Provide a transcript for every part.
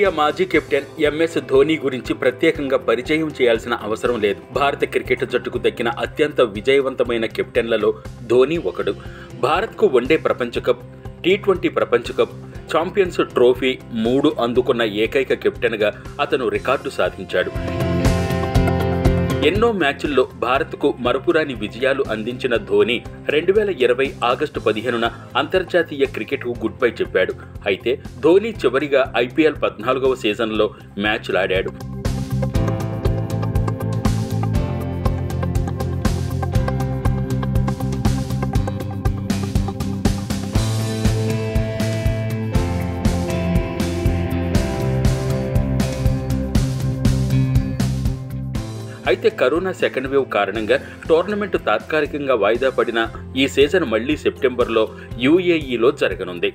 team India మాజీ captain MS Dhoni గురించి ప్రత్యేకంగా పరిచయం చేయాల్సిన అవసరం లేదు భారత క్రికెట్ జట్టుకు దక్కిన అత్యంత విజయవంతమైన కెప్టెన్లలో ధోని ఒకడు భారత్కు వన్డే ప్రపంచ కప్ టీ ట్వంటీ ప్రపంచ కప్ ఛాంపియన్స్ ట్రోఫీ మూడు అందుకున్న ఏకైక కెప్టెన్గా అతను రికార్డు సాధించాడు ఎన్నో మ్యాచ్ల్లో భారత్కు మరపురాని విజయాలు అందించిన ధోని రెండు వేల ఇరవై ఆగస్టు పదిహేనున అంతర్జాతీయ క్రికెట్కు గుడ్ బై చెప్పాడు అయితే ధోని చివరిగా ఐపీఎల్ పద్నాలుగవ సీజన్లో మ్యాచ్లాడాడు అయితే కరోనా సెకండ్ వేవ్ కారణంగా టోర్నమెంట్ తాత్కాలికంగా వాయిదా పడిన ఈ సీజన్ మళ్లీ సెప్టెంబర్లో యూఏఈలో జరగనుంది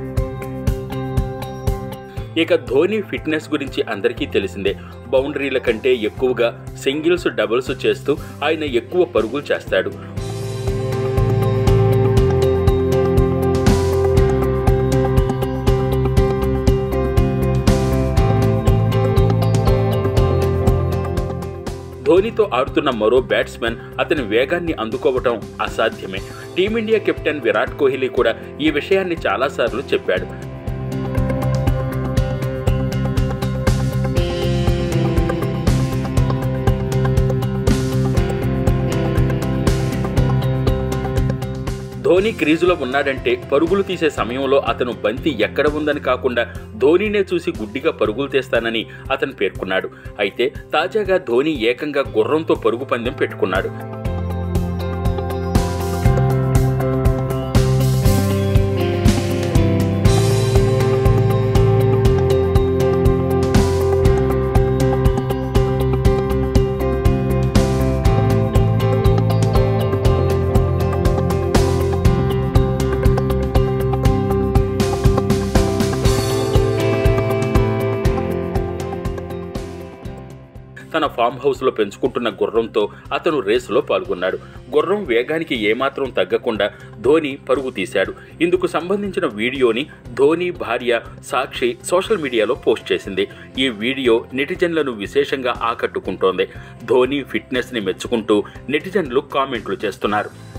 ఇక ధోని ఫిట్నెస్ గురించి అందరికీ తెలిసిందే బౌండరీల కంటే ఎక్కువగా సింగిల్స్ డబుల్స్ చేస్తూ ఆయన ఎక్కువ పరుగులు చేస్తాడు ధోనితో ఆడుతున్న మరో బ్యాట్స్మెన్ అతని వేగాన్ని అందుకోవటం అసాధ్యమే టీమిండియా కెప్టెన్ విరాట్ కోహ్లీ కూడా ఈ విషయాన్ని చాలాసార్లు చెప్పాడు ధోని క్రీజులో ఉన్నాడంటే పరుగులు తీసే సమయంలో అతను బంతి ఎక్కడ ఉందని కాకుండా ధోనీనే చూసి గుడ్డిగా పరుగులు తీస్తానని అతను పేర్కొన్నాడు అయితే తాజాగా ధోని ఏకంగా గుర్రంతో పరుగు పందెం పెట్టుకున్నాడు తన ఫామ్ హౌస్లో పెంచుకుంటున్న గుర్రంతో అతను రేసులో పాల్గొన్నాడు గుర్రం వేగానికి ఏమాత్రం తగ్గకుండా ధోని పరుగు తీశాడు ఇందుకు సంబంధించిన వీడియోని ధోని భార్య సాక్షి సోషల్ మీడియాలో పోస్ట్ చేసింది ఈ వీడియో నెటిజన్లను విశేషంగా ఆకట్టుకుంటోంది ధోని ఫిట్నెస్ని మెచ్చుకుంటూ నెటిజన్లు కామెంట్లు చేస్తున్నారు